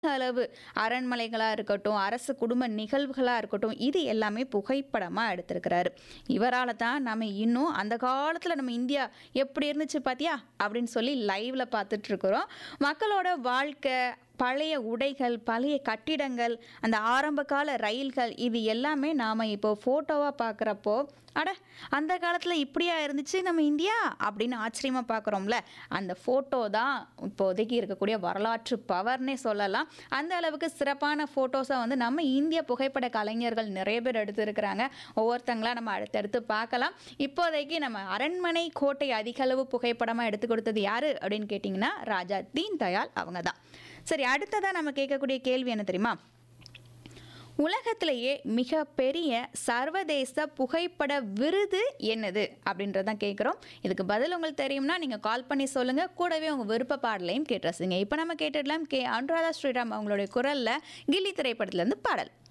அளவு அரண்மனைகளாக இருக்கட்டும் அரசு குடும்ப நிகழ்வுகளாக இருக்கட்டும் இது எல்லாமே புகைப்படமாக எடுத்திருக்கிறாரு இவரால் தான் நம்ம இன்னும் அந்த காலத்தில் நம்ம இந்தியா எப்படி இருந்துச்சு பார்த்தியா அப்படின்னு சொல்லி லைவ்ல பார்த்துட்டு இருக்கிறோம் மக்களோட வாழ்க்கை பழைய உடைகள் பழைய கட்டிடங்கள் அந்த ஆரம்ப கால ரயில்கள் இது எல்லாமே நாம் இப்போ ஃபோட்டோவாக பார்க்குறப்போ அட அந்த காலத்தில் இப்படியா இருந்துச்சு நம்ம இந்தியா அப்படின்னு ஆச்சரியமாக பார்க்குறோம்ல அந்த ஃபோட்டோ தான் இப்போதைக்கு இருக்கக்கூடிய வரலாற்று பவர்னே சொல்லலாம் அந்த அளவுக்கு சிறப்பான ஃபோட்டோஸை வந்து நம்ம இந்திய புகைப்பட கலைஞர்கள் நிறைய பேர் எடுத்திருக்கிறாங்க ஒவ்வொருத்தங்களா நம்ம அடுத்தடுத்து பார்க்கலாம் இப்போதைக்கு நம்ம அரண்மனை கோட்டை அதிகளவு புகைப்படமாக எடுத்து கொடுத்தது யாரு அப்படின்னு கேட்டிங்கன்னா ராஜா தீன் தயாள் அவங்க தான் சரி அடுத்ததாக நம்ம கேட்கக்கூடிய கேள்வி என்ன தெரியுமா உலகத்திலேயே மிக பெரிய சர்வதேச புகைப்பட விருது என்னது அப்படின்றதான் கேட்குறோம் இதுக்கு பதில் உங்களுக்கு தெரியும்னா நீங்கள் கால் பண்ணி சொல்லுங்கள் கூடவே உங்கள் விருப்ப பாடலையும் கேட்டு ரசிங்க இப்போ நம்ம கேட்டுடலாம் கே அனுராதா ஸ்ரீராம் அவங்களுடைய குரலில் கில்லி திரைப்படத்துலேருந்து பாடல்